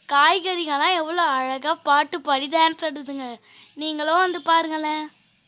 காய்கறிங்கெல்லாம் எவ்வளோ அழகாக பாட்டு பாடி டான்ஸ் ஆடுதுங்க நீங்களும் வந்து பாருங்களேன்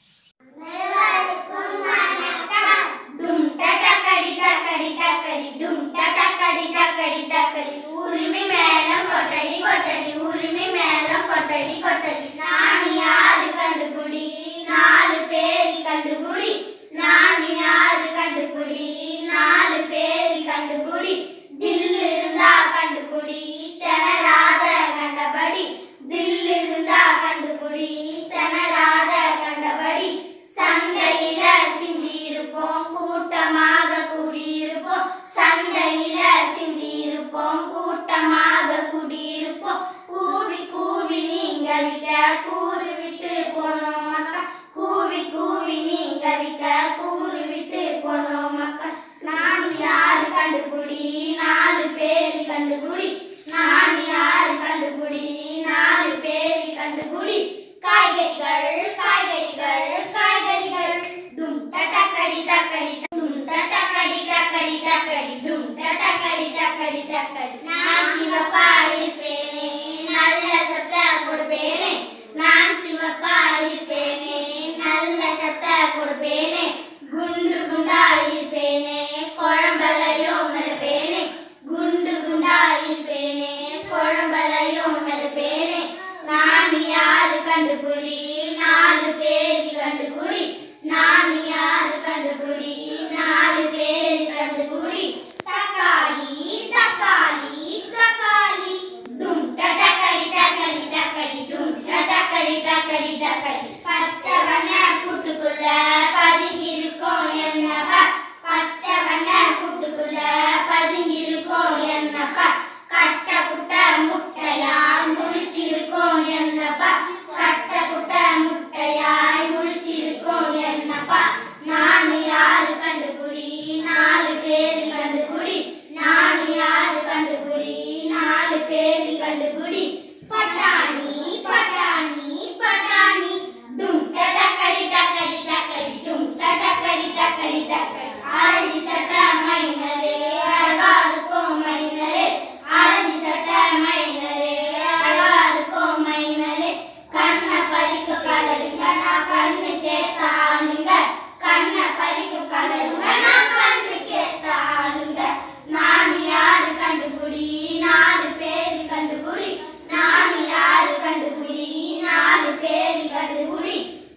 டும் டடக்கடி டக்கடி டக்கடி டும் டடக்கடி டக்கடி டக்கடி உரிமை மேலம் கொட்டடி கொட்டடி உரிமை மேலம் கொட்டடி கொட்டடி நான் யாரு கண்டுபிடி நாலு பேரி கண்டுபிடி நான் யாரு கண்டுபிடி நாலு பேரி கண்டுபிடி தில் இருந்தா கண்டுபிடி திணறாத கண்டபடி தில் இருந்தா கண்டுபிடி திணறாத கண்டபடி சந்தையில சிந்தி இருப்போம் கூட்டமாக கூடியிருப்போம் சந்தையில சிந்தி இருப்போம் கூட்டமாக கூடியிருப்போம் கூவி கூவி நீங்க விக்க கூறு விட்டு போனோம் மக்கா கூவி கூவி நீங்க விக்க கூறு விட்டு போனோம் மக்கா நான் யாரு கண்டுபிடி நாலு பேர் கண்டுபிடி நான் யாரு கண்டுபிடி நாலு பேர் கண்டுபிடி காய்கறிகள் காய்கறிகள் காய்கறிகள் தும் டட்டக்கடி டக்கடி தும் டட்டக்கடி டக்கடி டக்கடி தும் டட்டக்கடி டக்கடி டக்கடி நான் சிவப்பா இருப்பேனே நல்ல சத்த கொடுப்பேனே நான் சிவப்பா இருப்பேனே நல்ல சத்த கொடுப்பேனே குண்டு குண்டா இருப்பேனே குழம்பலையோ மிதப்பேனே குண்டு குண்டா இருப்பேனே குழம்பலையோ மிதப்பேனே நான் யாரு கண்டுபிடி நாலு பேர் கண்டுபிடி நான் யாரு கண்டுபிடி நாலு பேர் கண்டுபிடி தக்காளி தக்காளி தக்காளி டும் டடக்கடி டக்கடி டக்கடி டும் டடக்கடி டக்கடி டக்கடி பச்சை வண்ண கூட்டுக்குள்ள பதுங்கி இருக்கும் என்னப்பா பச்சை வண்ண கூட்டுக்குள்ள பதுங்கி இருக்கும் என்னப்பா கட்ட குட்ட முட்டையாய் முழிச்சிருக்கும் என்னப்பா கட்ட குட்ட முட்டையாய் முழிச்சிருக்கும் என்னப்பா நான் யாரு கண்டுபிடி நாலு பேர் கண்டுபிடி நான் யாரு கண்டுபிடி நாலு பேர் கண்டுபிடி பட்டாணி பட்டாணி பட்டாணி டும் டடக்கடி டக்கடி டக்கடி டும் டடக்கடி டக்கடி டக்கடி ஆரஞ்சு சட்டை மைனரே அழகா இருக்கும் மைனரே ஆரஞ்சு சட்டை மைனரே அழகா இருக்கும் மைனரே கண்ணை பறிக்கும் கலருங்க நான் கண்ணு கேத்த ஆளுங்க கண்ணை பறிக்கும் கலருங்க நான் கண்ணு கேத்த ஆளுங்க நான் யாரு கண்டுபிடி நாலு பேர் கண்டுபிடி நான் யாரு கண்டுபிடி நாலு பேர் கண்டுபிடி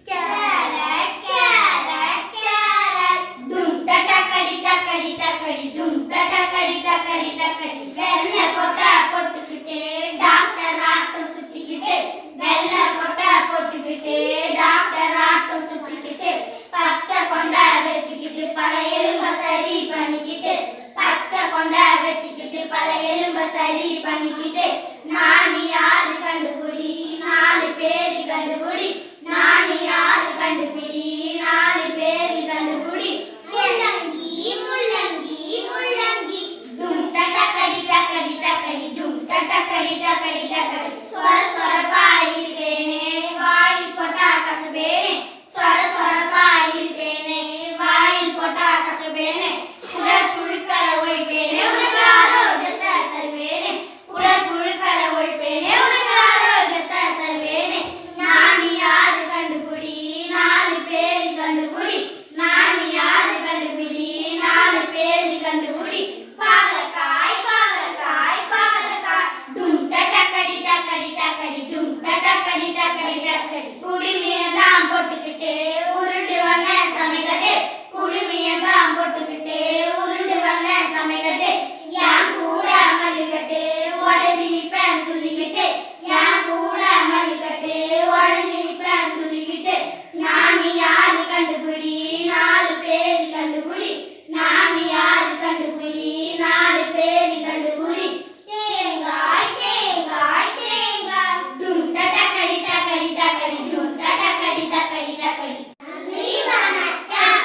கேரட் கேரட் கேரட் டும் டடக்கடி டக்கடி டக்கடி டும் டடக்கடி டக்கடி டக்கடி வெள்ளை கொட்டை போட்டுக்கிட்டு டாக்டர் ஆட்டம் சுத்திக்கிட்டு வெள்ளை கொட்டை போட்டுக்கிட்டு டாக்டர் ஆட்டம் சுத்திக்கிட்டு பச்சை கொண்டை வச்சுக்கிட்டு பல எலும்ப சரி பண்ணிக்கிட்டு பச்சை கொண்டை வச்சுக்கிட்டு பல எலும்ப சரி பண்ணிக்கிட்டு நான் யாரு கண்டுபிடி நாலு பேர் கண்டுபிடி நான் யாரு கண்டுபிடி நாலு பேர் கண்டுபிடி முள்ளங்கி முள்ளங்கி முள்ளங்கி டும் டடக்கடி டக்கடி டக்கடி டும் டடக்கடி டக்கடி டக்கடி சொர சொரப்பா இருப்பேனே வாயில் போட்டா கசபேனே சொர சொரப்பா இருப்பேனே வாயில் போட்டா கசபேனே உடல் புழுக்களை ஒழிப்பேனே உனக்கு ஆரோக்கியத்தை தருவேனே உடல் புழுக்களை ஒழிப்பேனே உனக்கு ஆரோக்கியத்தை தருவேனே நான் யாரு கண்டுபிடி நாலு பேர் கண்டுபிடி நான் யாரு கண்டுபிடி நாலு பேர் கண்டுபிடி பாகற்காய் பாகற்காய் பாகற்காய் டும் டடக்கடி டக்கடி டக்கடி டும் டடக்கடி டக்கடி டக்கடி குடிமையதான் போட்டுக்கிட்டு உருண்டு வந்த சமைக்கட்டு குடிமையதான் போட்டுக்கிட்டு உருண்டு வந்த சமைக்கட்டு என் கூட மல்லிக்கட்டு உடஞ்சி நிப்பேன் துள்ளிக்கிட்டு என் கூட மல்லிக்கட்டு உடஞ்சி நிப்பேன் துள்ளிக்கிட்டு நான் யாரு கண்டுபிடி நாலு பேர் கண்டுபிடி நான் யாரு கண்டுபிடி நாலு பேர் கண்டுபிடி தேங்காய் தேங்காய் தேங்காய் டும் டடக்கடி டக்கடி டக்கடி டும் டடக்கடி டக்கடி டக்கடி நன்றி வணக்கம்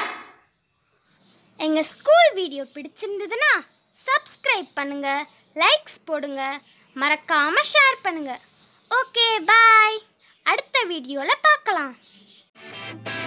எங்கள் ஸ்கூல் வீடியோ பிடிச்சிருந்ததுன்னா சப்ஸ்கிரைப் பண்ணுங்க லைக்ஸ் போடுங்க மறக்காம ஷேர் பண்ணுங்க ஓகே பாய் அடுத்த வீடியோவில் பார்க்கலாம்